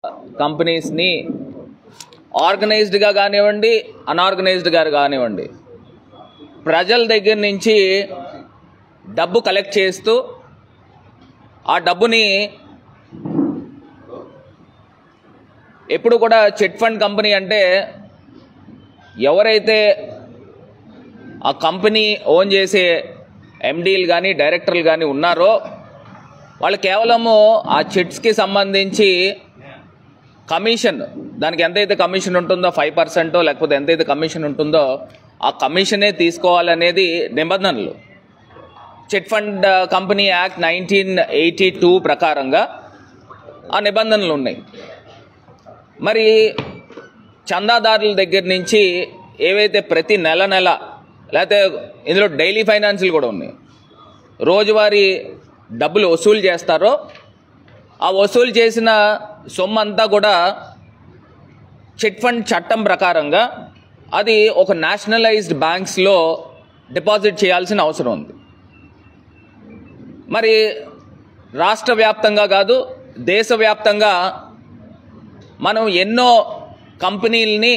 కంపెనీస్ని ఆర్గనైజ్డ్గా కానివ్వండి అన్ఆర్గనైజ్డ్గా కానివ్వండి ప్రజల దగ్గర నుంచి డబ్బు కలెక్ట్ చేస్తూ ఆ డబ్బుని ఎప్పుడు కూడా చిట్ ఫండ్ కంపెనీ అంటే ఎవరైతే ఆ కంపెనీ ఓన్ చేసే ఎండీలు కానీ డైరెక్టర్లు కానీ ఉన్నారో వాళ్ళు కేవలము ఆ చిట్స్కి సంబంధించి కమిషన్ దానికి ఎంతైతే కమిషన్ ఉంటుందో ఫైవ్ పర్సెంటో లేకపోతే ఎంతైతే కమిషన్ ఉంటుందో ఆ కమిషనే తీసుకోవాలనేది నిబంధనలు chit fund company act nineteen eighty two ప్రకారంగా ఆ నిబంధనలు ఉన్నాయి మరి చందాదారుల దగ్గర నుంచి ఏవైతే ప్రతి నెల నెల లేకపోతే ఇందులో డైలీ ఫైనాన్సులు కూడా ఉన్నాయి రోజువారీ డబ్బులు వసూలు చేస్తారో ఆ వసూలు చేసిన సొమ్ము అంతా కూడా చిట్ ఫండ్ చట్టం ప్రకారంగా అది ఒక నేషనలైజ్డ్ బ్యాంక్స్లో డిపాజిట్ చేయాల్సిన అవసరం ఉంది మరి రాష్ట్ర వ్యాప్తంగా కాదు దేశవ్యాప్తంగా మనం ఎన్నో కంపెనీలని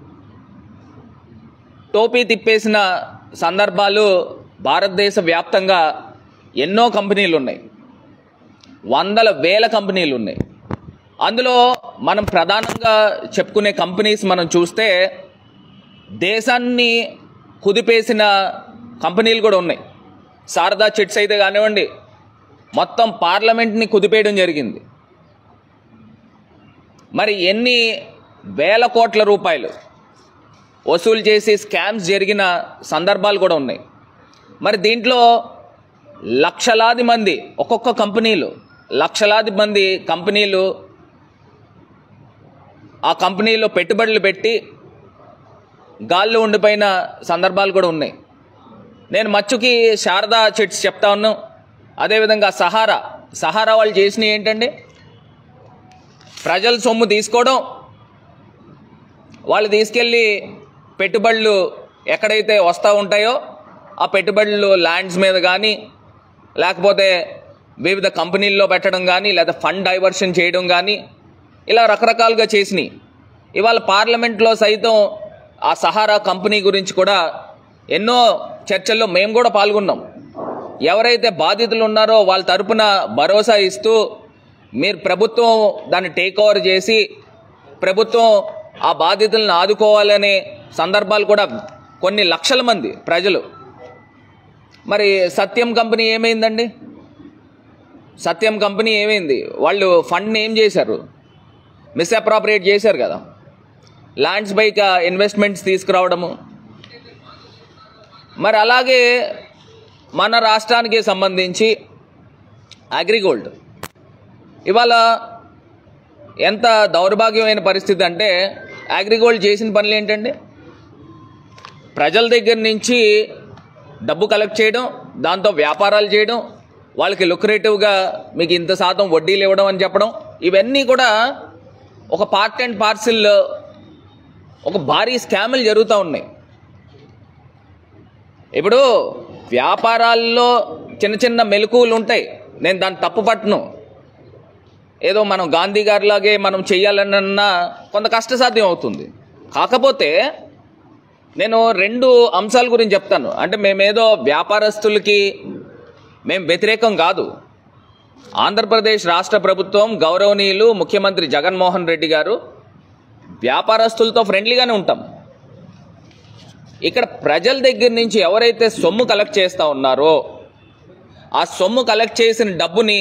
టోపీ తిప్పేసిన సందర్భాలు భారతదేశ వ్యాప్తంగా ఎన్నో కంపెనీలు ఉన్నాయి వందల వేల కంపెనీలు ఉన్నాయి అందులో మనం ప్రధానంగా చెప్పుకునే కంపెనీస్ మనం చూస్తే దేశాన్ని కుదిపేసిన కంపెనీలు కూడా ఉన్నాయి శారదా చిట్స్ అయితే కానివ్వండి మొత్తం పార్లమెంట్ని కుదిపేయడం జరిగింది మరి ఎన్ని వేల కోట్ల రూపాయలు వసూలు చేసి స్కామ్స్ జరిగిన సందర్భాలు కూడా ఉన్నాయి మరి దీంట్లో లక్షలాది మంది ఒక్కొక్క కంపెనీలు లక్షలాది మంది కంపెనీలు ఆ కంపెనీలో పెట్టుబడులు పెట్టి గాల్లో ఉండిపోయిన సందర్భాలు కూడా ఉన్నాయి నేను మచ్చుకి శారదా చిట్స్ చెప్తా ఉన్నాను అదేవిధంగా సహారా సహారా వాళ్ళు చేసినవి ఏంటండి ప్రజల సొమ్ము తీసుకోవడం వాళ్ళు తీసుకెళ్ళి పెట్టుబడులు ఎక్కడైతే వస్తూ ఉంటాయో ఆ పెట్టుబడులు ల్యాండ్స్ మీద కానీ లేకపోతే వివిధ కంపెనీల్లో పెట్టడం కానీ లేదా ఫండ్ డైవర్షన్ చేయడం కానీ ఇలా రకరకాలుగా చేసినాయి ఇవాళ పార్లమెంట్లో సైతం ఆ సహారా కంపెనీ గురించి కూడా ఎన్నో చర్చల్లో మేము కూడా పాల్గొన్నాం ఎవరైతే బాధితులు ఉన్నారో వాళ్ళ తరపున భరోసా ఇస్తూ మీరు ప్రభుత్వం దాన్ని టేక్ ఓవర్ చేసి ప్రభుత్వం ఆ బాధితులను ఆదుకోవాలనే సందర్భాలు కూడా కొన్ని లక్షల మంది ప్రజలు మరి సత్యం కంపెనీ ఏమైందండి సత్యం కంపెనీ ఏమైంది వాళ్ళు ఫండ్ని ఏం చేశారు మిస్అప్రాపరియేట్ చేశారు కదా ల్యాండ్స్ బైక్ ఇన్వెస్ట్మెంట్స్ తీసుకురావడము మరి అలాగే మన రాష్ట్రానికి సంబంధించి అగ్రిగోల్డ్ ఇవాళ ఎంత దౌర్భాగ్యమైన పరిస్థితి అంటే అగ్రిగోల్డ్ చేసిన పనులు ఏంటండి ప్రజల దగ్గర నుంచి డబ్బు కలెక్ట్ చేయడం దాంతో వ్యాపారాలు చేయడం వాళ్ళకి లుక్రేటివ్గా మీకు ఇంత శాతం వడ్డీలు ఇవ్వడం అని చెప్పడం ఇవన్నీ కూడా ఒక పార్ట్ అండ్ పార్సిల్ ఒక భారీ స్కాములు జరుగుతూ ఉన్నాయి ఇప్పుడు వ్యాపారాల్లో చిన్న చిన్న మెలకువలు ఉంటాయి నేను దాన్ని తప్పు పట్టను ఏదో మనం గాంధీ గారిలాగే మనం చెయ్యాలన్నా కొంత కష్టసాధ్యం అవుతుంది కాకపోతే నేను రెండు అంశాల గురించి చెప్తాను అంటే మేమేదో వ్యాపారస్తులకి మేము వ్యతిరేకం కాదు ఆంధ్రప్రదేశ్ రాష్ట్ర ప్రభుత్వం గౌరవనీయులు ముఖ్యమంత్రి జగన్మోహన్ రెడ్డి గారు వ్యాపారస్తులతో ఫ్రెండ్లీగానే ఉంటాం ఇక్కడ ప్రజల దగ్గర నుంచి ఎవరైతే సొమ్ము కలెక్ట్ చేస్తూ ఉన్నారో ఆ సొమ్ము కలెక్ట్ చేసిన డబ్బుని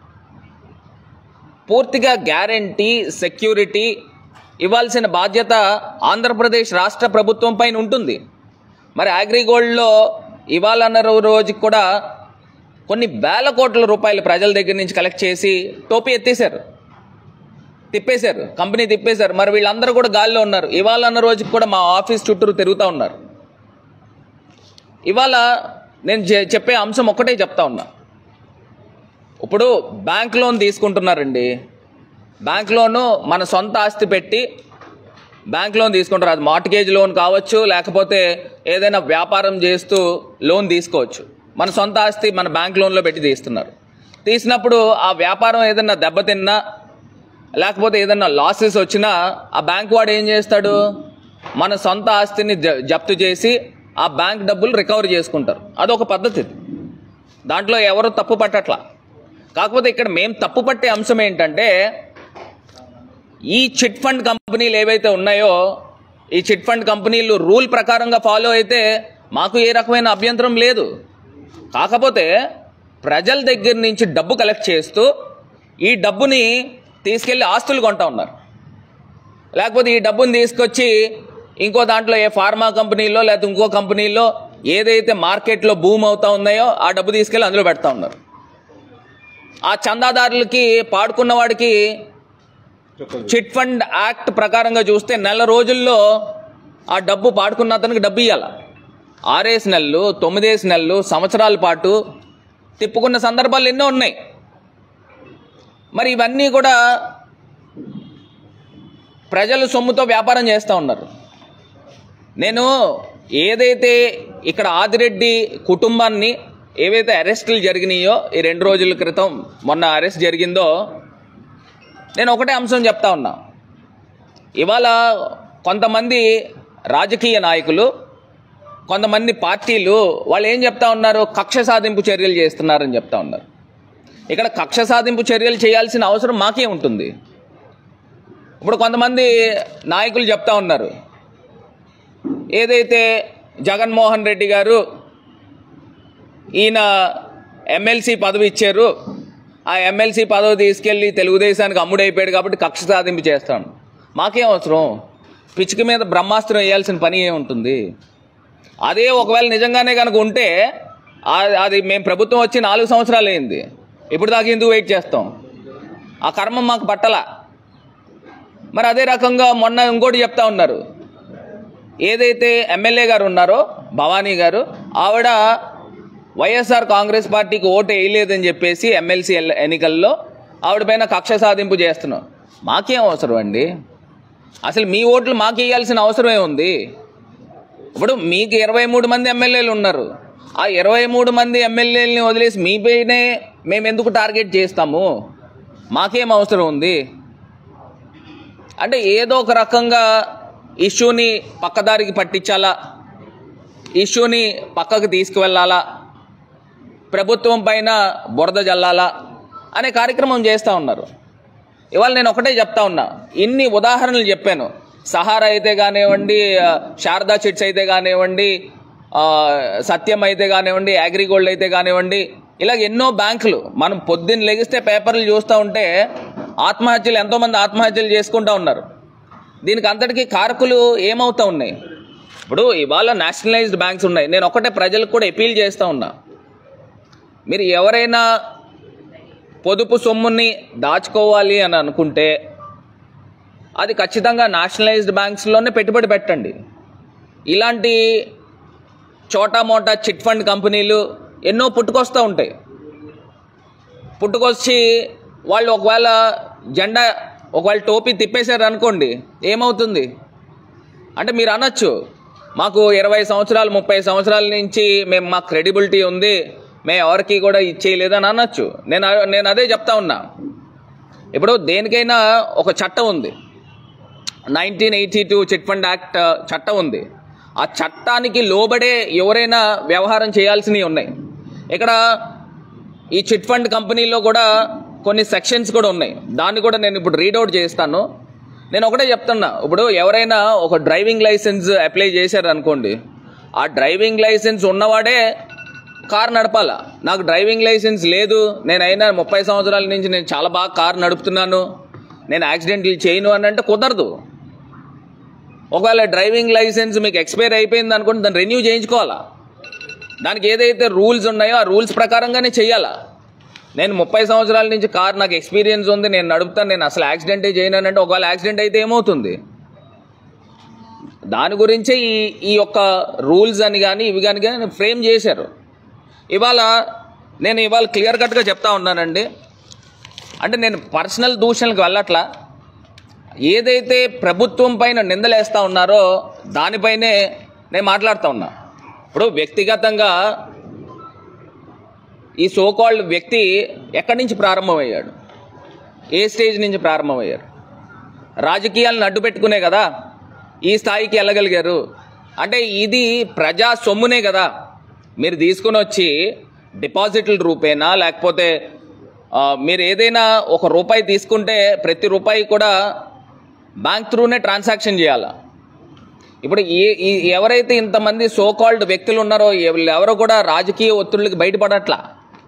పూర్తిగా గ్యారంటీ సెక్యూరిటీ ఇవ్వాల్సిన బాధ్యత ఆంధ్రప్రదేశ్ రాష్ట్ర ప్రభుత్వం పైన ఉంటుంది మరి అగ్రిగోల్డ్లో ఇవ్వాలన్న రోజుకి కూడా కొన్ని వేల కోట్ల రూపాయలు ప్రజల దగ్గర నుంచి కలెక్ట్ చేసి టోపీ ఎత్తేసారు తిప్పేశారు కంపెనీ తిప్పేశారు మరి వీళ్ళందరూ కూడా గాల్లో ఉన్నారు ఇవాళ అన్న రోజుకి కూడా మా ఆఫీస్ చుట్టూరు తిరుగుతూ ఉన్నారు ఇవాళ నేను చె- చెప్పే అంశం ఒక్కటే చెప్తా ఉన్నా ఇప్పుడు బ్యాంక్ లోన్ తీసుకుంటున్నారండి బ్యాంక్ లోను మన సొంత ఆస్తి పెట్టి బ్యాంక్ లోన్ తీసుకుంటారు అది మార్టిగేజ్ లోన్ కావచ్చు లేకపోతే ఏదైనా వ్యాపారం చేస్తూ లోన్ తీసుకోవచ్చు మన సొంత ఆస్తి మన బ్యాంక్ లోన్లో పెట్టి తీస్తున్నారు తీసినప్పుడు ఆ వ్యాపారం ఏదైనా దెబ్బతిన్నా లేకపోతే ఏదన్నా లాసెస్ వచ్చినా ఆ బ్యాంక్ వాడు ఏం చేస్తాడు మన సొంత ఆస్తిని జ- జప్తు చేసి ఆ బ్యాంక్ డబ్బులు రికవర్ చేసుకుంటారు అదొక పద్ధతి ఇది. దాంట్లో ఎవరు తప్పు పట్టట్లా కాకపోతే ఇక్కడ మేము తప్పు పట్టే అంశం ఏంటంటే ఈ చిట్ ఫండ్ కంపెనీలు ఏవైతే ఉన్నాయో ఈ చిట్ ఫండ్ కంపెనీలు రూల్ ప్రకారంగా ఫాలో అయితే మాకు ఏ రకమైన అభ్యంతరం లేదు కాకపోతే ప్రజల దగ్గర నుంచి డబ్బు కలెక్ట్ చేస్తూ ఈ డబ్బుని తీసుకెళ్లి ఆస్తులు కొంటా ఉన్నారు లేకపోతే ఈ డబ్బుని తీసుకొచ్చి ఇంకో దాంట్లో ఏ ఫార్మా కంపెనీలో లేకపోతే ఇంకో కంపెనీలో ఏదైతే మార్కెట్లో భూమి అవుతా ఉన్నాయో ఆ డబ్బు తీసుకెళ్ళి అందులో పెడతా ఉన్నారు ఆ చందాదారులకి పాడుకున్న వాడికి చిట్ ఫండ్ యాక్ట్ ప్రకారంగా చూస్తే నెల రోజుల్లో ఆ డబ్బు పాడుకున్న అతనికి డబ్బు ఇవ్వాలి ఆరేసి నెలలు తొమ్మిదేసి నెలలు సంవత్సరాల పాటు తిప్పుకున్న సందర్భాలు ఎన్నో ఉన్నాయి మరి ఇవన్నీ కూడా ప్రజలు సొమ్ముతో వ్యాపారం చేస్తూ ఉన్నారు నేను ఏదైతే ఇక్కడ ఆదిరెడ్డి కుటుంబాన్ని ఏవైతే అరెస్టులు జరిగినాయో ఈ రెండు రోజుల క్రితం మొన్న అరెస్ట్ జరిగిందో నేను ఒకటే అంశం చెప్తా ఉన్నా ఇవాళ కొంతమంది రాజకీయ నాయకులు కొంతమంది పార్టీలు వాళ్ళు ఏం చెప్తా ఉన్నారు కక్ష సాధింపు చర్యలు చేస్తున్నారని చెప్తా ఉన్నారు ఇక్కడ కక్ష సాధింపు చర్యలు చేయాల్సిన అవసరం మాకే ఉంటుంది ఇప్పుడు కొంతమంది నాయకులు చెప్తా ఉన్నారు ఏదైతే జగన్మోహన్ రెడ్డి గారు ఈయన ఎమ్మెల్సీ పదవి ఇచ్చారు ఆ ఎమ్మెల్సీ పదవి తీసుకెళ్ళి తెలుగుదేశానికి అమ్ముడైపోయాడు కాబట్టి కక్ష సాధింపు చేస్తాను మాకేం అవసరం పిచ్చిక మీద బ్రహ్మాస్త్రం వేయాల్సిన పని ఏముంటుంది అదే ఒకవేళ నిజంగానే కనుక ఉంటే ఆ- అది మేము ప్రభుత్వం వచ్చి నాలుగు సంవత్సరాలు అయింది ఇప్పుడు దాకా ఎందుకు వెయిట్ చేస్తాం ఆ కర్మం మాకు పట్టలా మరి అదే రకంగా మొన్న ఇంకోటి చెప్తా ఉన్నారు ఏదైతే ఎమ్మెల్యే గారు ఉన్నారో భవానీ గారు ఆవిడ వైఎస్ఆర్ కాంగ్రెస్ పార్టీకి ఓటు వేయలేదని చెప్పేసి ఎమ్మెల్సీ ఎల్- ఎన్నికల్లో ఆవిడ పైన కక్ష సాధింపు చేస్తున్నాం మాకేం అవసరం అండి అసలు మీ ఓట్లు మాకు వేయాల్సిన అవసరం ఉంది ఇప్పుడు మీకు ఇరవై మూడు మంది ఎమ్మెల్యేలు ఉన్నారు ఆ ఇరవై మూడు మంది ఎమ్మెల్యేలని వదిలేసి మీ పైనే మేము ఎందుకు టార్గెట్ చేస్తాము మాకేం అవసరం ఉంది అంటే ఏదో ఒక రకంగా ఇష్యూని పక్కదారికి పట్టించాలా ఇష్యూని పక్కకు తీసుకువెళ్ళాలా ప్రభుత్వం పైన బురద జల్లాలా అనే కార్యక్రమం చేస్తూ ఉన్నారు ఇవాళ నేను ఒకటే చెప్తా ఉన్నా ఇన్ని ఉదాహరణలు చెప్పాను సహారా అయితే కానివ్వండి ఆ, శారదా చిట్స్ అయితే కానివ్వండి ఆ, సత్యం అయితే కానివ్వండి అగ్రిగోల్డ్ అయితే కానివ్వండి ఇలాగ ఎన్నో బ్యాంకులు మనం పొద్దున్న లెగిస్తే పేపర్లు చూస్తూ ఉంటే ఆత్మహత్యలు ఎంతోమంది ఆత్మహత్యలు చేసుకుంటూ ఉన్నారు దీనికి అంతటికీ కారకులు ఏమవుతా ఉన్నాయి ఇప్పుడు ఇవాళ నేషనలైజ్డ్ బ్యాంక్స్ ఉన్నాయి నేను ఒకటే ప్రజలకు కూడా అపీల్ చేస్తూ ఉన్నా మీరు ఎవరైనా పొదుపు సొమ్ముని దాచుకోవాలి అని అనుకుంటే అది ఖచ్చితంగా నేషనలైజ్డ్ బ్యాంక్స్లోనే పెట్టుబడి పెట్టండి ఇలాంటి చోటా మోటా చిట్ ఫండ్ కంపెనీలు ఎన్నో పుట్టుకొస్తూ ఉంటాయి పుట్టుకొచ్చి వాళ్ళు ఒకవేళ జెండా ఒకవేళ టోపీ తిప్పేశారు అనుకోండి ఏమవుతుంది అంటే మీరు అనొచ్చు మాకు ఇరవై సంవత్సరాలు ముప్పై సంవత్సరాల నుంచి మేము మాకు క్రెడిబిలిటీ ఉంది మేము ఎవరికి కూడా ఇచ్చేయలేదు అని అనొచ్చు నేను నేను అదే చెప్తా ఉన్నా ఇప్పుడు దేనికైనా ఒక చట్టం ఉంది nineteen eighty two chit fund act చట్టం ఉంది ఆ చట్టానికి లోబడే ఎవరైనా వ్యవహారం చేయాల్సినవి ఉన్నాయి ఇక్కడ ఈ చిట్ ఫండ్ కంపెనీలో కూడా కొన్ని సెక్షన్స్ కూడా ఉన్నాయి దాన్ని కూడా నేను ఇప్పుడు రీడౌట్ చేస్తాను నేను ఒకటే చెప్తున్నా ఇప్పుడు ఎవరైనా ఒక డ్రైవింగ్ లైసెన్స్ అప్లై చేశారు అనుకోండి ఆ డ్రైవింగ్ లైసెన్స్ ఉన్నవాడే కార్ నడపాలా నాకు డ్రైవింగ్ లైసెన్స్ లేదు నేను అయినా ముప్పై సంవత్సరాల నుంచి నేను చాలా బాగా కార్ నడుపుతున్నాను నేను యాక్సిడెంట్లు చేయను అని అంటే కుదరదు ఒకవేళ డ్రైవింగ్ లైసెన్స్ మీకు ఎక్స్పైర్ అయిపోయింది అనుకుంటే దాన్ని రెన్యూ చేయించుకోవాలా దానికి ఏదైతే రూల్స్ ఉన్నాయో ఆ రూల్స్ ప్రకారంగానే చెయ్యాలా నేను ముప్పై సంవత్సరాల నుంచి కార్ నాకు ఎక్స్పీరియన్స్ ఉంది నేను నడుపుతాను నేను అసలు యాక్సిడెంటే చేయను అని అంటే ఒకవేళ యాక్సిడెంట్ అయితే ఏమవుతుంది దాని గురించే ఈ ఈ యొక్క రూల్స్ అని కానీ ఇవి కానీ కానీ ఫ్రేమ్ చేశారు ఇవాళ నేను ఇవాళ క్లియర్ కట్గా చెప్తా ఉన్నానండి అంటే నేను పర్సనల్ దూషణలకు వెళ్ళట్లా ఏదైతే ప్రభుత్వం పైన నిందలేస్తా ఉన్నారో దానిపైనే నేను మాట్లాడుతూ ఉన్నా ఇప్పుడు వ్యక్తిగతంగా ఈ సోకాల్డ్ వ్యక్తి ఎక్కడి నుంచి ప్రారంభమయ్యాడు ఏ స్టేజ్ నుంచి ప్రారంభమయ్యారు రాజకీయాలను అడ్డు పెట్టుకునే కదా ఈ స్థాయికి వెళ్ళగలిగారు అంటే ఇది ప్రజా సొమ్మునే కదా మీరు తీసుకుని వచ్చి డిపాజిట్ల రూపేనా లేకపోతే ఆ, మీరు ఏదైనా ఒక రూపాయి తీసుకుంటే ప్రతి రూపాయి కూడా బ్యాంక్ త్రూనే ట్రాన్సాక్షన్ చేయాలా ఇప్పుడు ఈ ఈ- ఎవరైతే ఇంతమంది సో కాల్డ్ వ్యక్తులు ఉన్నారో వీళ్ళు ఎవరో కూడా రాజకీయ ఒత్తిళ్ళకి బయటపడట్లా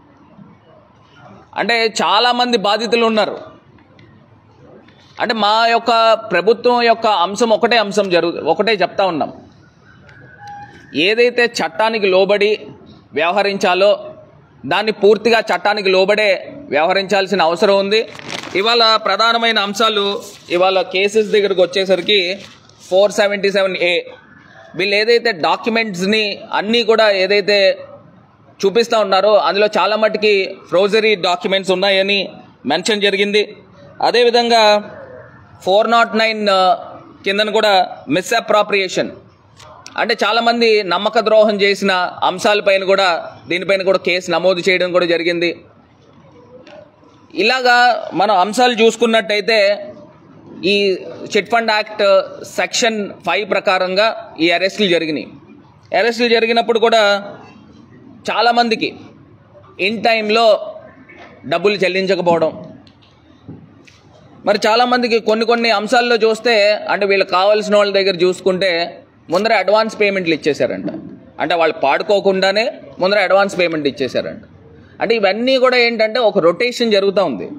అంటే చాలామంది బాధితులు ఉన్నారు అంటే మా యొక్క ప్రభుత్వం యొక్క అంశం ఒకటే అంశం జరుగు ఒకటే చెప్తా ఉన్నాం ఏదైతే చట్టానికి లోబడి వ్యవహరించాలో దాన్ని పూర్తిగా చట్టానికి లోబడే వ్యవహరించాల్సిన అవసరం ఉంది ఇవాళ ప్రధానమైన అంశాలు ఇవాళ కేసెస్ దగ్గరకు వచ్చేసరికి ఫోర్ సెవెంటీ సెవెన్ ఏ వీళ్ళు ఏదైతే డాక్యుమెంట్స్ని అన్నీ కూడా ఏదైతే చూపిస్తూ ఉన్నారో అందులో చాలా మటుకి ఫ్రోజరీ డాక్యుమెంట్స్ ఉన్నాయని మెన్షన్ జరిగింది అదేవిధంగా ఫోర్ నాట్ నైన్ కిందన కూడా మిస్అప్రాప్రియేషన్ అంటే చాలామంది నమ్మక ద్రోహం చేసిన అంశాలపైన కూడా దీనిపైన కూడా కేసు నమోదు చేయడం కూడా జరిగింది ఇలాగా మనం అంశాలు చూసుకున్నట్టయితే ఈ chit fund act section five ప్రకారంగా ఈ అరెస్టులు జరిగినాయి అరెస్టులు జరిగినప్పుడు కూడా చాలామందికి ఇన్ టైంలో డబ్బులు చెల్లించకపోవడం మరి చాలామందికి కొన్ని కొన్ని అంశాల్లో చూస్తే అంటే వీళ్ళకి కావాల్సిన వాళ్ళ దగ్గర చూసుకుంటే ముందర అడ్వాన్స్ పేమెంట్లు ఇచ్చేశారంట అంటే వాళ్ళు పాడుకోకుండానే ముందర అడ్వాన్స్ పేమెంట్ ఇచ్చేశారంట అంటే ఇవన్నీ కూడా ఏంటంటే ఒక రొటేషన్ జరుగుతూ ఉంది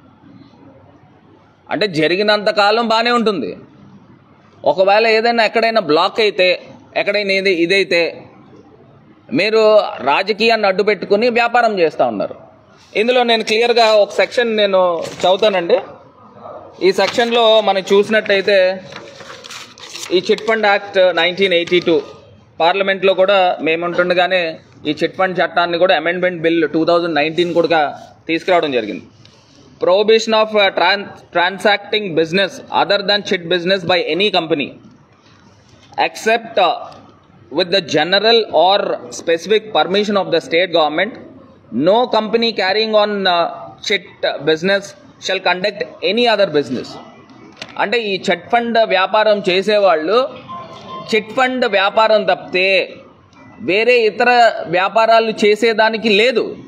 అంటే జరిగినంత కాలం బాగానే ఉంటుంది ఒకవేళ ఏదైనా ఎక్కడైనా బ్లాక్ అయితే ఎక్కడైనా ఇది ఇదైతే మీరు రాజకీయాన్ని అడ్డు పెట్టుకుని వ్యాపారం చేస్తూ ఉన్నారు ఇందులో నేను క్లియర్గా ఒక సెక్షన్ నేను చదువుతానండి ఈ సెక్షన్లో మనం చూసినట్టయితే ఈ chit fund act nineteen eighty two పార్లమెంట్లో కూడా మేముంటుండగానే ఈ చిట్ ఫండ్ చట్టాన్ని కూడా amendment bill two thousand nineteen కూడా తీసుకురావడం జరిగింది prohibition of tran transacting business other than chit business by any company except uh, with the general or specific permission of the state government no company carrying on uh, chit business shall conduct any other business అంటే ఈ chit fund వ్యాపారం చేసేవాళ్ళు chit fund వ్యాపారం తప్పితే వేరే ఇతర వ్యాపారాలు చేసేదానికి లేదు